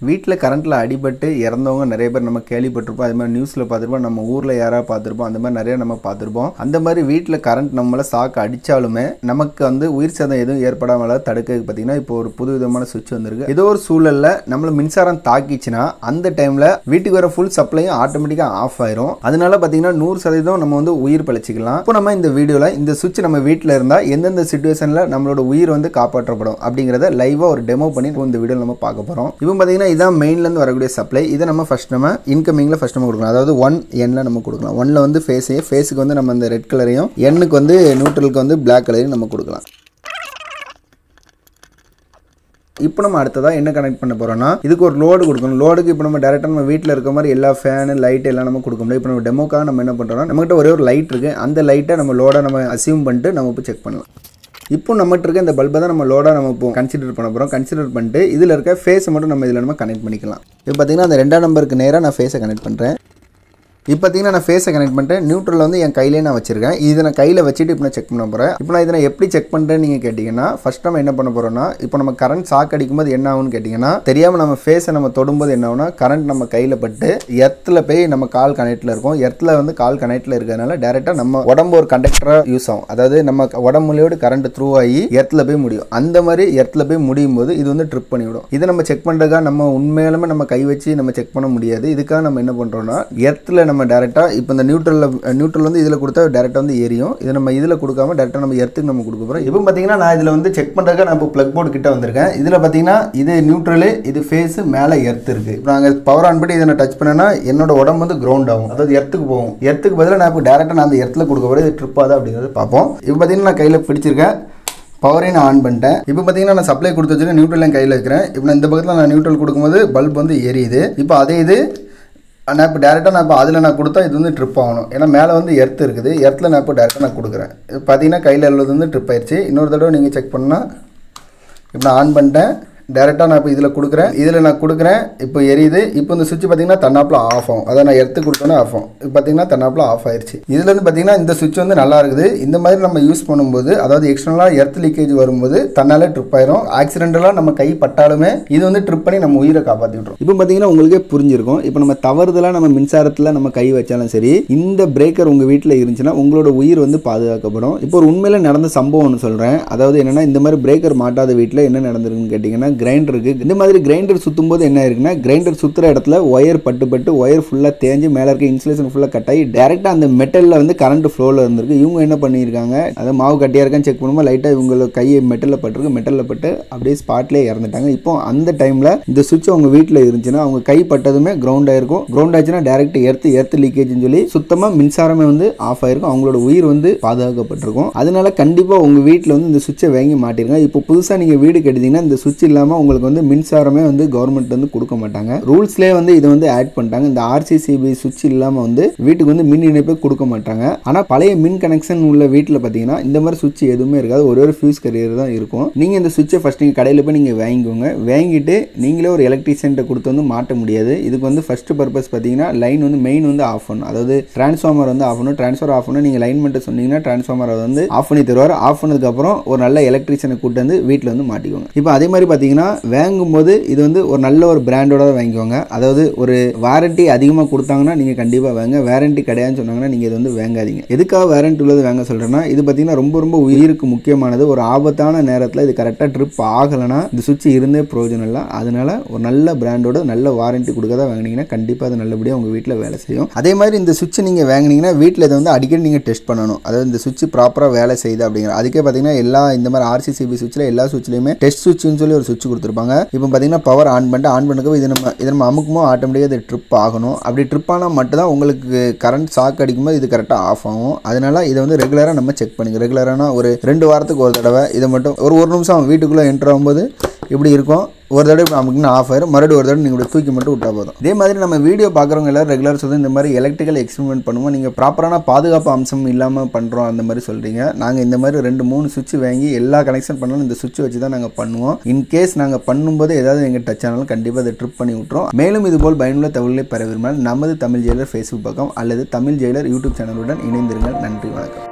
வீட்டில் கரண்ட்டில் அடிபட்டு இறந்தவங்க நிறைய பேர் நம்ம கேள்விப்பட்டிருப்போம் அது மாதிரி நியூஸில் பார்த்துருப்போம் நம்ம ஊரில் யாராவது பார்த்துருப்போம் அந்த மாதிரி நிறைய நம்ம பார்த்துருப்போம் அந்த மாதிரி வீட்டில் கரண்ட் நம்மளை சாக்கு அடித்தாலுமே நமக்கு வந்து உயிர் சேதம் எதுவும் ஏற்படாமல் தடுக்க பார்த்தீங்கன்னா இப்போ ஒரு புது விதமான சுவிட்ச் வந்திருக்கு ஏதோ ஒரு சூழலில் நம்மள மின்சாரம் தாக்கிச்சுன்னா அந்த டைமில் வீட்டுக்கு வர ஃபுல் சப்ளையும் ஆட்டோமேட்டிக்காக ஆஃப் ஆயிரும் அதனால பார்த்தீங்கன்னா நூறு சதவீதம் நம்ம வந்து உயிர் பழிச்சிக்கலாம் இப்போ நம்ம இந்த வீடியோவில் இந்த சுவிட்ச் நம்ம வீட்டில் இருந்தால் எந்தெந்த சுச்சுவேஷனில் நம்மளோட உயிர் வந்து காப்பாற்றப்படும் அப்படிங்கிறத லைவாக ஒரு டெமோ பண்ணி இப்போ இந்த வீடியோவில் நம்ம பார்க்க போகிறோம் இப்போ பார்த்தீங்கன்னா இதான் மெயின்லேருந்து வரக்கூடிய சப்ளை இதை நம்ம ஃபஸ்ட் நம்ம இன்கமிங்கில் ஃபஸ்ட் நம்ம கொடுக்கலாம் அதாவது ஒன் எண்ணில் நம்ம கொடுக்கலாம் ஒன்னில் வந்து ஃபேஸே ஃபேஸுக்கு வந்து நம்ம இந்த ரெட் கலரையும் எண்ணுக்கு வந்து நியூட்ரலுக்கு வந்து பிளாக் கலரையும் நம்ம கொடுக்கலாம் இப்போ நம்ம அடுத்ததாக என்ன கனெக்ட் பண்ண போகிறோம்னா இதுக்கு ஒரு லோடு கொடுக்கணும் லோடுக்கு இப்போ நம்ம டேரெக்டாக நம்ம வீட்டில் இருக்க மாதிரி எல்லா ஃபேனு லைட் எல்லாம் நம்ம கொடுக்க முடியும் இப்போ நம்ம டெமோக்காக நம்ம என்ன பண்ணுறோம்னா நம்மகிட்ட ஒரே ஒரு லைட் இருக்குது அந்த லைட்டை நம்ம லோடை நம்ம அசியூம் பண்ணிட்டு நம்ம இப்போ செக் பண்ணலாம் இப்போ நம்மகிட்ட இருக்க இந்த பல்பை தான் நம்ம லோடாக நம்ம இப்போ கன்சிடர் பண்ண போகிறோம் கன்சிடர் பண்ணிட்டு இதில் இருக்க ஃபேஸை மட்டும் நம்ம இதில் நம்ம கனெக்ட் பண்ணிக்கலாம் இப்போ பார்த்தீங்கன்னா அந்த ரெண்டாம் நம்பருக்கு நேராக நான் ஃபேஸை கனெக்ட் பண்ணுறேன் இப்போ பார்த்தீங்கன்னா நான் ஃபேஸை கனெக்ட் பண்ணிட்டேன் நியூட்ரல் வந்து என் கையிலே நான் வச்சிருக்கேன் இதை நான் கையில் வச்சுட்டு இப்போ நான் செக் பண்ண போகிறேன் இப்போ நான் இதை நான் எப்படி செக் பண்ணுறேன்னு நீங்கள் கேட்டிங்கன்னா ஃபஸ்ட் நம்ம என்ன பண்ண போகிறோம்னா இப்போ நம்ம கரண்ட் ஷாக் அடிக்கும்போது என்ன ஆகும்னு கேட்டிங்கன்னா தெரியாமல் நம்ம ஃபேஸை நம்ம தொடும்போது என்ன ஆகும்னா கரண்ட் நம்ம கையில் பட்டு எர்த்தில் போய் நம்ம கால் கனெக்டில் இருக்கும் எர்த்தில் வந்து கால் கனெக்டில் இருக்கிறதுனால டேரெக்டாக நம்ம உடம்பு ஒரு கண்டக்டராக யூஸ் ஆகும் அதாவது நம்ம உடம்புலையோடு கரண்ட் த்ரூ ஆகி எர்த்தில் போய் முடியும் அந்த மாதிரி எர்த்தில் போய் முடியும் போது இது வந்து ட்ரிப் பண்ணிவிடும் இதை நம்ம செக் பண்ணுறதுக்காக நம்ம உண்மையாலுமே நம்ம கை வச்சு நம்ம செக் பண்ண முடியாது இதுக்காக நம்ம என்ன பண்ணுறோம்னா எர்த்தில் நம்ம டேரெக்டாக இப்போ இந்த நியூட்ரலில் நியூட்ரல் வந்து இதில் கொடுத்தா டேரெக்டாக வந்து எரியும் இதை நம்ம இதில் கொடுக்காம டேரெக்டாக நம்ம எர்த்துக்கு நம்ம கொடுக்க போகிறோம் இப்போ பார்த்தீங்கன்னா நான் இதில் வந்து செக் பண்ணுறதுக்கு நான் இப்போ ப்ளக் போர்டு கிட்ட வந்திருக்கேன் இதில் பார்த்தீங்கன்னா இது நியூட்ரலு இது ஃபேஸு மேலே எர்த் இருக்குது இப்போ நாங்கள் பவர் ஆன் பண்ணி இதை நான் டச் பண்ணேன்னா என்னோட உடம்பு வந்து கிரவுண்ட் ஆகும் அதாவது எர்த்துக்கு போகும் எர்த்துக்கு பதிலாக நான் இப்போ டேரெக்டாக நான் அந்த எர்த்தில் கொடுக்க போகிறேன் இது ட்ரிப் ஆகுதா அப்படிங்கிறது பார்ப்போம் இப்போ பார்த்தீங்கன்னா நான் கையில் பிடிச்சிருக்கேன் பவரையும் நான் ஆன் பண்ணிட்டேன் இப்போ பார்த்தீங்கன்னா நான் சப்ளை கொடுத்து வச்சுட்டு நியூட்ரல் என் கையில் இருக்கிறேன் இப்போ நான் இந்த பக்கத்தில் நான் நியூட்ரல் கொடுக்கும்போது பல்ப் வந்து எரியுது இப்போ அதே இது நான் இப்போ டேரெக்டாக நான் இப்போ அதில் நான் கொடுத்தா இது வந்து ட்ரிப் ஆகணும் ஏன்னா மேலே வந்து எர்த் இருக்குது எர்த்தில் நான் இப்போ டேரெக்டாக நான் கொடுக்குறேன் இது பார்த்தீங்கன்னா கையில் உள்ளது வந்து ட்ரிப் ஆயிடுச்சு இன்னொரு தடவை நீங்கள் செக் பண்ணால் இப்போ நான் ஆன் பண்ணிட்டேன் டேரெக்டாக நான் இப்போ இதில் கொடுக்குறேன் இதில் நான் கொடுக்குறேன் இப்போ எரியுது இப்போ இந்த சுவிட்ச் பார்த்தீங்கன்னா தன்னாப்பில் ஆஃப் ஆகும் அதை நான் எடுத்து கொடுத்தோன்னே ஆஃப் ஆகும் இப்போ பார்த்தீங்கன்னா தன்னாப்பில் ஆஃப் ஆயிடுச்சு இதில் வந்து பார்த்தீங்கன்னா இந்த சுவிட்ச் வந்து நல்லா இருக்குது இந்த மாதிரி நம்ம யூஸ் பண்ணும்போது அதாவது எக்ஸ்டர்னலாக எர்த் லீக்கேஜ் வரும்போது தன்னாலே ட்ரிப் ஆயிரும் ஆக்சிடென்டலாக நம்ம கை பட்டாலுமே இது வந்து ட்ரிப் பண்ணி நம்ம உயிரை காப்பாற்றி விட்ரும் இப்போ பார்த்தீங்கன்னா உங்களுக்கே புரிஞ்சிருக்கும் இப்போ நம்ம தவறுதலாக நம்ம மின்சாரத்தில் நம்ம கை வச்சாலும் சரி இந்த பிரேக்கர் உங்கள் வீட்டில் இருந்துச்சுன்னா உங்களோட உயிர் வந்து பாதுகாக்கப்படும் இப்போ ஒரு உண்மையில் நடந்த சம்பவம் ஒன்று சொல்கிறேன் அதாவது என்னென்னா இந்த மாதிரி பிரேக்கர் மாட்டாத வீட்டில் என்ன நடந்திருக்குன்னு கேட்டிங்கன்னா கிரைண்டர் இருக்குது இந்த மாதிரி கிரைண்டர் சுற்றும் போது என்ன இருக்குன்னா கிரைண்டர் சுற்றுற இடத்துல ஒயர் பட்டு பட்டு ஒயர் ஃபுல்லாக தேஞ்சு மேலே இருக்க இன்சுலேஷன் ஃபுல்லாக கட் ஆகி டேரெக்டாக அந்த மெட்டலில் வந்து கரண்ட் ஃப்ளோவில் இருந்திருக்கு இவங்க என்ன பண்ணியிருக்காங்க அதை மாவு கட்டியாக இருக்கான்னு செக் பண்ணும்போது லைட்டாக இவங்கள கையை மெட்டலில் பட்டிருக்கு மெட்டலில் பட்டு அப்படியே ஸ்பாட்லேயே இறந்துட்டாங்க இப்போ அந்த டைமில் இந்த சுவிட்ச் அவங்க வீட்டில் இருந்துச்சுன்னா அவங்க கை பட்டதுமே கிரவுண்ட் ஆயிருக்கும் கிரவுண்ட் ஆச்சுன்னா டேரெக்ட் எர்த்து எர்த்து லீக்கேஜ்னு சொல்லி சுத்தமாக மின்சாரமே வந்து ஆஃப் ஆயிருக்கும் அவங்களோட உயிர் வந்து பாதுகாக்கப்பட்டிருக்கும் அதனால கண்டிப்பாக உங்கள் வீட்டில் வந்து இந்த சுவிட்சை வாங்கி மாட்டிருங்க இப்போ புதுசாக நீங்கள் வீடு கட்டிட்டீங்கன்னா இந்த சுவிட்ச் இல்லாமல் உங்களுக்கு வந்து மின்சாரமே வந்து கவர்மெண்ட் வந்து கொடுக்க மாட்டாங்க ரூல்ஸ்லேயே வந்து இதை வந்து ஆட் பண்ணிட்டாங்க இந்த ஆர்சிசிபி சுவிட்ச் இல்லாமல் வந்து வீட்டுக்கு வந்து மின் இணைப்பே கொடுக்க மாட்டாங்க ஆனால் பழைய மின் கனெக்ஷன் உள்ள வீட்டில் பார்த்தீங்கன்னா இந்த மாதிரி சுவிட்ச் எதுவுமே இருக்காது ஒரே ஒரு ஃபியூஸ் கரியர் தான் இருக்கும் நீங்கள் இந்த சுவிட்சை ஃபஸ்ட் நீங்கள் கடையில் போய் நீங்கள் வாங்கிக்கோங்க வாங்கிட்டு நீங்களே ஒரு எலக்ட்ரிஷியன்ட்ட கொடுத்து வந்து மாட்ட முடியாது இதுக்கு வந்து ஃபர்ஸ்ட் பர்பஸ் பார்த்தீங்கன்னா லைன் வந்து மெயின் வந்து ஆஃப் பண்ணும் அதாவது டிரான்ஸ்ஃபார்மர் வந்து ஆஃப் பண்ணும் டிரான்ஸ்ஃபர் ஆஃப் பண்ணணும் நீங்கள் லைன் மட்டும் சொன்னீங்கன்னா டிரான்ஸ்ஃபார்மரை வந்து ஆஃப் பண்ணி தருவார் ஆஃப் பண்ணதுக்கப்புறம் ஒரு நல்ல எலக்ட்ரிஷியனை கூட்டு வந்து வீட்டில் வந்து மாட்டிக்கோங்க இப்போ அதே மாதிரி பார்த்தீங்கன்னா வாங்கும்போது இது வந்து ஒரு நல்ல ஒரு பிராண்டோட தான் வாங்கிக்கோங்க அதாவது ஒரு வாரண்டி அதிகமாக கொடுத்தாங்கன்னா நீங்கள் கண்டிப்பாக வாங்க வாரண்டி கிடையாதுன்னு சொன்னாங்கன்னா நீங்கள் இது வந்து வாங்காதீங்க எதுக்காக வாரண்டி உள்ளது வாங்க சொல்கிறேன்னா இது பார்த்தீங்கன்னா ரொம்ப ரொம்ப உயிருக்கு முக்கியமானது ஒரு ஆபத்தான நேரத்தில் இது கரெக்டாக ட்ரிப் ஆகலைன்னா இந்த சுவிட்ச் இருந்தே பிரயோஜனம் இல்லை அதனால ஒரு நல்ல பிராண்டோட நல்ல வாரண்டி கொடுக்க தான் வாங்கினீங்கன்னா கண்டிப்பாக அது நல்லபடியாக உங்கள் வீட்டில் வேலை செய்யும் அதே மாதிரி இந்த சுவிட்ச் நீங்கள் வாங்கினீங்கன்னா வீட்டில் இதை வந்து அடிக்கடி நீங்கள் டெஸ்ட் பண்ணணும் அதாவது இந்த சுவிட்ச் ப்ராப்பராக வேலை செய்யுது அப்படிங்கிற அதுக்கே பார்த்தீங்கன்னா எல்லா இந்த மாதிரி ஆர்சிசிபி சுவிட்சில் எல்லா சுவிட்ச்லையுமே டெஸ்ட் சுவிட்ச்னு சொல்லி ஒரு சுவிட்ச் கொடுத்துருப்பாங்க இப்போ பார்த்தீங்கன்னா பவர் ஆன் பண்ணிட்டு ஆன் பண்ணுறப்ப இது நம்ம இதை நம்ம அமுக்குமோ ஆட்டோமேட்டிக்காக இது ட்ரிப் ஆகணும் அப்படி ட்ரிப் ஆனால் மட்டும்தான் உங்களுக்கு கரண்ட் ஷாக் அடிக்கும்போது இது கரெக்டாக ஆஃப் ஆகும் அதனால இதை வந்து ரெகுலராக நம்ம செக் பண்ணுங்க ரெகுலரான ஒரு ரெண்டு வாரத்துக்கு ஒரு தடவை இதை மட்டும் ஒரு ஒரு நிமிஷம் வீட்டுக்குள்ளே என்ட்ரு ஆகும்போது இப்படி இருக்கும் ஒரு தடவை நமக்கு ஆஃப் ஆயிரும் மறுபடியும் ஒரு தடவை நீங்கள் இப்படி தூக்கி மட்டும் விட்டா போதும் இதே மாதிரி நம்ம வீடியோ பார்க்குறவங்க எல்லாரும் ரெகுலர் சொல்லி இந்த மாதிரி எலக்ட்ரிக்கல் எக்ஸ்பெரிமெண்ட் பண்ணுவோம் நீங்கள் ப்ராப்பரான பாதுகாப்பு அம்சம் இல்லாமல் பண்ணுறோம் அந்த மாதிரி சொல்கிறீங்க நாங்கள் இந்த மாதிரி ரெண்டு மூணு சுவிட்ச் வாங்கி எல்லா கனெக்ஷன் பண்ணாலும் இந்த சுவிட்ச் வச்சு தான் நாங்கள் பண்ணுவோம் இன் கேஸ் நாங்கள் பண்ணும்போது ஏதாவது எங்கள் டச் ஆனாலும் கண்டிப்பாக அதை ட்ரிப் பண்ணி விட்றோம் மேலும் இதுபோல் பயனுள்ள தகவல்களை பெற விரும்பினால் நமது தமிழ் ஜெயிலர் ஃபேஸ்புக் பக்கம் அல்லது தமிழ் ஜெயிலர் யூடியூப் சேனலுடன் இணைந்திருங்கள் நன்றி வணக்கம்